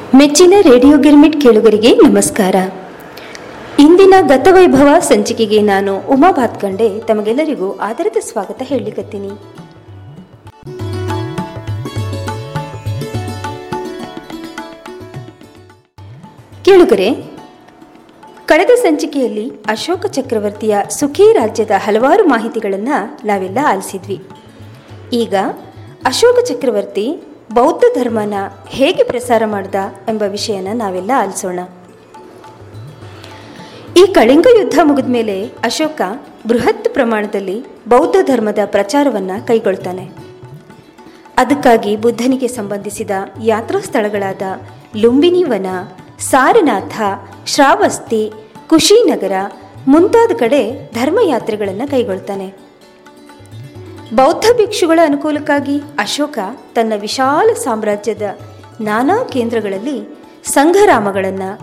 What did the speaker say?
ಮೆಚ್ಚಿನ ರೇಡಿಯೋ ಗಿರ್ಮಿಟ್ ಕೇಳುಗರಿಗೆ ನಮಸ್ಕಾರ ಇಂದಿನ ಗತವೈಭವ ಸಂಚಿಕೆಗೆ ನಾನು ಉಮಾ ಭಾತ್ಕಂಡೆ ತಮಗೆಲ್ಲರಿಗೂ ಆದರದ ಸ್ವಾಗತ ಹೇಳಲಿಕತ್ತೀನಿ ಕೇಳುಗರೆ ಕಳೆದ ಸಂಚಿಕೆಯಲ್ಲಿ ಅಶೋಕ ಚಕ್ರವರ್ತಿಯ ಸುಖಿ ರಾಜ್ಯದ ಹಲವಾರು ಮಾಹಿತಿಗಳನ್ನು ನಾವೆಲ್ಲ ಆಲಿಸಿದ್ವಿ ಈಗ ಅಶೋಕ ಚಕ್ರವರ್ತಿ ಬೌದ್ಧ ಧರ್ಮನ ಹೇಗೆ ಪ್ರಸಾರ ಮಾಡ್ದ ಎಂಬ ವಿಷಯನ ನಾವೆಲ್ಲ ಆಲಿಸೋಣ ಈ ಕಳಿಂಗ ಯುದ್ಧ ಮುಗಿದ ಮೇಲೆ ಅಶೋಕ ಬೃಹತ್ ಪ್ರಮಾಣದಲ್ಲಿ ಬೌದ್ಧ ಧರ್ಮದ ಪ್ರಚಾರವನ್ನು ಕೈಗೊಳ್ತಾನೆ ಅದಕ್ಕಾಗಿ ಬುದ್ಧನಿಗೆ ಸಂಬಂಧಿಸಿದ ಯಾತ್ರಾ ಸ್ಥಳಗಳಾದ ಲುಂಬಿನಿ ವನ ಸಾರನಾಥ ಶ್ರಾವಸ್ತಿ ಕುಶಿನಗರ ಮುಂತಾದ ಕಡೆ ಧರ್ಮಯಾತ್ರೆಗಳನ್ನು ಕೈಗೊಳ್ತಾನೆ ಬೌದ್ಧ ಭಿಕ್ಷುಗಳ ಅನುಕೂಲಕ್ಕಾಗಿ ಅಶೋಕ ತನ್ನ ವಿಶಾಲ ಸಾಮ್ರಾಜ್ಯದ ನಾನಾ ಕೇಂದ್ರಗಳಲ್ಲಿ ಸಂಘರಾಮಗಳನ್ನು